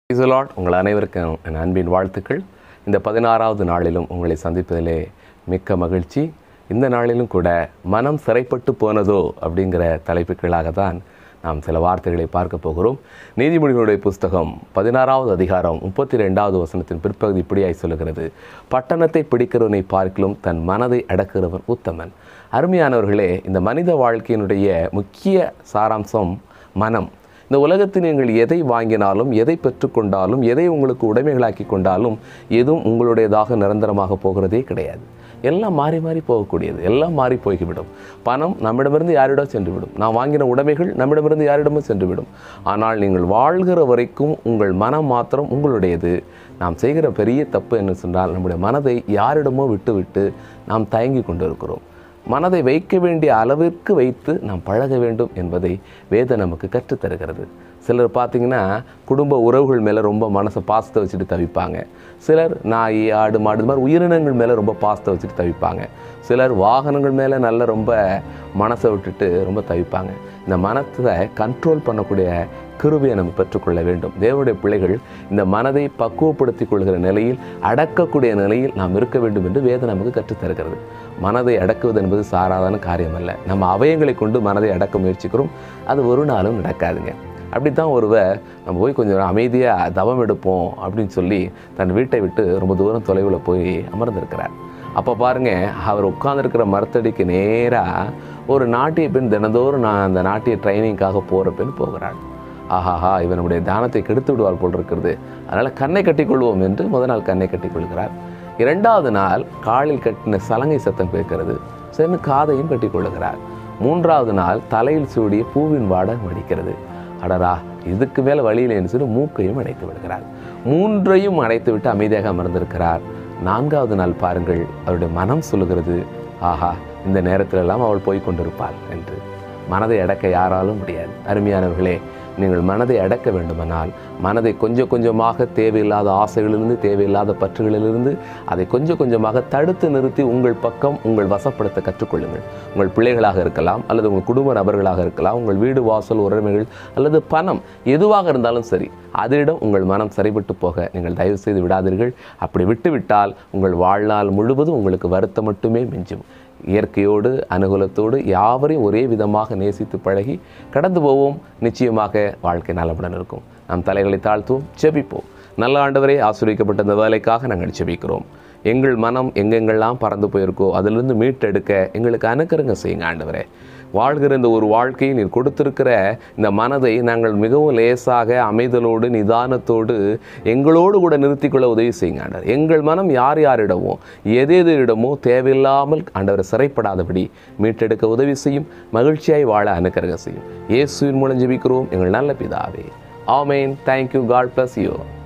இசலாட் உங்கள் அனைவருக்கும் என் அன்பின் வாழ்த்துக்கள் இந்த பதினாறாவது நாளிலும் உங்களை சந்திப்பதிலே மிக்க மகிழ்ச்சி இந்த நாளிலும் கூட மனம் சிறைப்பட்டு போனதோ அப்படிங்கிற தலைப்புகளாக தான் நாம் சில வார்த்தைகளை பார்க்க போகிறோம் நீதிமொழிகளுடைய புஸ்தகம் பதினாறாவது அதிகாரம் முப்பத்தி ரெண்டாவது வசனத்தின் பிற்பகுதி இப்படியாய் சொல்லுகிறது பட்டணத்தை பிடிக்கிறவனை பார்க்கிலும் தன் மனதை அடக்கிறவன் உத்தமன் அருமையானவர்களே இந்த மனித வாழ்க்கையினுடைய முக்கிய சாராம்சம் மனம் இந்த உலகத்தில் நீங்கள் எதை வாங்கினாலும் எதை பெற்றுக்கொண்டாலும் எதை உங்களுக்கு உடைமைகளாக்கி கொண்டாலும் எதுவும் உங்களுடையதாக நிரந்தரமாக போகிறதே கிடையாது எல்லாம் மாறி மாறி போகக்கூடியது எல்லாம் மாறி போய்விடும் பணம் நம்மிடமிருந்து யாரிடம் சென்றுவிடும் நான் வாங்கின உடைமைகள் நம்மிடமிருந்து யாரிடமும் சென்றுவிடும் ஆனால் நீங்கள் வாழ்கிற வரைக்கும் உங்கள் மனம் மாத்திரம் உங்களுடையது நாம் செய்கிற பெரிய தப்பு என்ன சொன்னால் நம்முடைய மனதை யாரிடமோ விட்டுவிட்டு நாம் தயங்கி கொண்டிருக்கிறோம் மனதை வைக்க வேண்டிய அளவிற்கு வைத்து நாம் பழக வேண்டும் என்பதை வேதம் நமக்கு கற்றுத்தருகிறது சிலர் பார்த்தீங்கன்னா குடும்ப உறவுகள் மேலே ரொம்ப மனசை பாசத்தை வச்சுட்டு தவிப்பாங்க சிலர் நாய் ஆடு மாடு இது மாதிரி உயிரினங்கள் மேலே ரொம்ப பாசத்தை வச்சுட்டு தவிப்பாங்க சிலர் வாகனங்கள் மேலே நல்ல ரொம்ப மனசை விட்டுட்டு ரொம்ப தவிப்பாங்க இந்த மனத்தை கண்ட்ரோல் பண்ணக்கூடிய கிருபையை நம்ம பெற்றுக்கொள்ள வேண்டும் தேவனுடைய பிள்ளைகள் இந்த மனதை பக்குவப்படுத்தி கொள்கிற நிலையில் அடக்கக்கூடிய நிலையில் நாம் இருக்க வேண்டும் என்று வேதம் நமக்கு கற்றுத்தருகிறது மனதை அடக்குவது என்பது சாராதான காரியம் அல்ல நம்ம அவயங்களை கொண்டு மனதை அடக்க முயற்சிக்கிறோம் அது ஒரு நாளும் நடக்காதுங்க அப்படித்தான் ஒருவர் நம்ம போய் கொஞ்சம் அமைதியாக தவம் எடுப்போம் அப்படின்னு சொல்லி தன் வீட்டை விட்டு ரொம்ப தூரம் தொலைவில் போய் அமர்ந்திருக்கிறார் அப்போ பாருங்க அவர் உட்கார்ந்திருக்கிற மரத்தடிக்கு நேராக ஒரு நாட்டிய பெண் தினந்தோறும் நான் அந்த நாட்டிய ட்ரைனிங்காக போகிற பெண் போகிறாள் ஆஹாஹா இவன் நம்முடைய தானத்தை கெடுத்து விடுவார் போல் இருக்கிறது அதனால் கண்ணை கட்டிக்கொள்வோம் என்று முதல் நாள் கண்ணை கட்டிக்கொள்கிறார் இரண்டாவது நாள் காலில் கட்டின சலங்கை சத்தம் கேட்கிறது சென்று காதையும் கட்டிக்கொள்கிறார் மூன்றாவது நாள் தலையில் சூடிய பூவின் வாடை மடிக்கிறது அடரா இதுக்கு மேலே வழியிலேன்னு சொல்லி மூக்கையும் அடைத்து விடுகிறார் மூன்றையும் அடைத்து விட்டு அமைதியாக அமர்ந்திருக்கிறார் நான்காவது நாள் பாருங்கள் அவருடைய மனம் சொல்லுகிறது ஆஹா இந்த நேரத்திலெல்லாம் அவள் போய் கொண்டிருப்பாள் என்று மனதை அடக்க யாராலும் முடியாது அருமையானவர்களே நீங்கள் மனதை அடக்க வேண்டுமானால் மனதை கொஞ்சம் கொஞ்சமாக தேவையில்லாத ஆசைகளிலிருந்து தேவையில்லாத பற்றுகளிலிருந்து அதை கொஞ்சம் கொஞ்சமாக தடுத்து நிறுத்தி உங்கள் பக்கம் உங்கள் வசப்படுத்த கற்றுக்கொள்ளுங்கள் உங்கள் பிள்ளைகளாக இருக்கலாம் அல்லது உங்கள் குடும்ப நபர்களாக இருக்கலாம் உங்கள் வீடு வாசல் உறவுகள் அல்லது பணம் எதுவாக இருந்தாலும் சரி அதிடம் உங்கள் மனம் சரிபட்டு போக நீங்கள் தயவு செய்து விடாதீர்கள் அப்படி விட்டுவிட்டால் உங்கள் வாழ்நாள் முழுவதும் உங்களுக்கு வருத்தம் மட்டுமே மிஞ்சும் இயற்கையோடு அனுகூலத்தோடு யாவரையும் ஒரே விதமாக நேசித்து பழகி கடந்து போவோம் நிச்சயமாக வாழ்க்கை நலமுடன் இருக்கும் நாம் தலைகளை தாழ்த்துவோம் ஜெபிப்போம் நல்ல ஆண்டவரே ஆசிரியக்கப்பட்ட இந்த வேலைக்காக நாங்கள் ஜெபிக்கிறோம் எங்கள் மனம் எங்கெங்கெல்லாம் பறந்து போயிருக்கோ அதிலிருந்து மீட்டெடுக்க எங்களுக்கு அனுக்கருங்க செய்யுங்க ஆண்டவரே வாழ்கிற இந்த ஒரு வாழ்க்கையை நீர் கொடுத்திருக்கிற இந்த மனதை நாங்கள் மிகவும் லேசாக அமைதலோடு நிதானத்தோடு எங்களோடு கூட நிறுத்திக்கொள்ள உதவி செய்யுங்க ஆண்டவர் எங்கள் மனம் யார் யாரிடமோ எது எதிரிடமோ தேவையில்லாமல் ஆண்டவரை சிறைப்படாதபடி மீட்டெடுக்க உதவி செய்யும் மகிழ்ச்சியாய் வாழ அனுக்கருங்க செய்யும் இயேசுவின் மூலம் ஜெபிக்கிறோம் எங்கள் நல்ல பிதாவே ஆமேன் தேங்க்யூ காட் பிளஸ் யூ